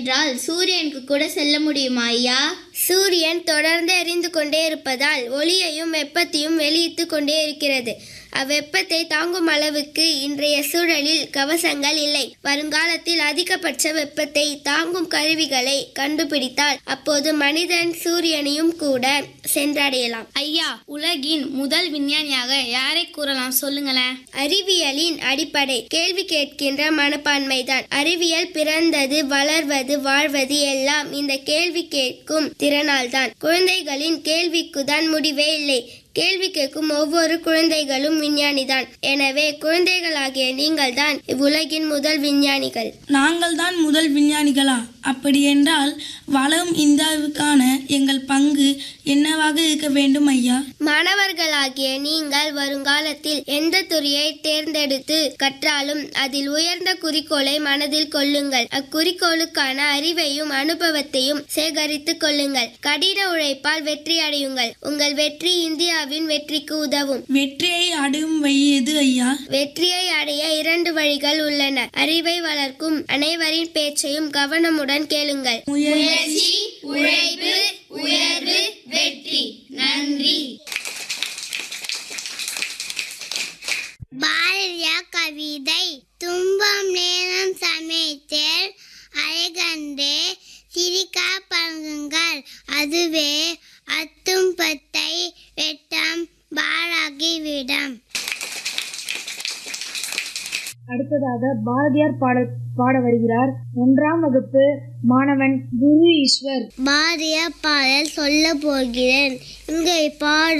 என்றால் சூரியனுக்கு கூட செல்ல முடியுமா ஐயா சூரியன் தொடர்ந்து எரிந்து கொண்டே இருப்பதால் ஒளியையும் வெப்பத்தையும் வெளியிட்டு கொண்டே இருக்கிறது அவ்வெப்பத்தை தாங்கும் அளவுக்கு இன்றைய சூழலில் கவசங்கள் இல்லை வருங்காலத்தில் அதிகபட்ச வெப்பத்தை தாங்கும் கருவிகளை கண்டுபிடித்தால் அப்போது மனிதன் சூரியனையும் கூட சென்றடையலாம் ஐயா உலகின் முதல் விஞ்ஞானியாக யாரை கூறலாம் சொல்லுங்களேன் அறிவியலின் அடிப்படை கேள்வி கேட்கின்ற மனப்பான்மைதான் அறிவியல் பிறந்தது வளர்வது வாழ்வது எல்லாம் இந்த கேள்வி கேட்கும் திறனால்தான் குழந்தைகளின் கேள்விக்குதான் முடிவே இல்லை கேள்வி கேட்கும் ஒவ்வொரு குழந்தைகளும் விஞ்ஞானிதான் எனவே குழந்தைகளாகிய நீங்கள்தான் இவ்வுலகின் முதல் விஞ்ஞானிகள் நாங்கள் தான் முதல் விஞ்ஞானிகளா அப்படி என்றால் வளரும் இந்தியாவுக்கான எங்கள் பங்கு என்னவாக இருக்க வேண்டும் ஐயா மாணவர்களாகிய நீங்கள் வருங்காலத்தில் எந்த துறையை தேர்ந்தெடுத்து கற்றாலும் அதில் உயர்ந்த குறிக்கோளை மனதில் கொள்ளுங்கள் அக்குறிக்கோளுக்கான அறிவையும் அனுபவத்தையும் சேகரித்துக் கொள்ளுங்கள் கடின உழைப்பால் வெற்றி அடையுங்கள் உங்கள் வெற்றி இந்தியாவின் வெற்றிக்கு உதவும் வெற்றியை அடையும் வழி எது ஐயா வெற்றியை அடைய இரண்டு வழிகள் உள்ளன அறிவை வளர்க்கும் அனைவரின் பேச்சையும் கவனமுடன் கேளுங்கள் முயற்சி உழைப்பு உயர்வு வெற்றி நன்றி பாரதிய கவிதை துன்பம் நேரம் சமயத்தில் அழகன்று சிரிக்கா பழகுங்கள் அதுவே அத்தும் பத்தை வெட்டம் பாழாகிவிடும் அடுத்ததாக பாரதியார் பாட பாட வருகிறார் ஒன்றாம் வகுப்பு மாணவன் குரு ஈஸ்வர் பாரதிய பாடல் சொல்ல போகிறேன் இங்கே பாடு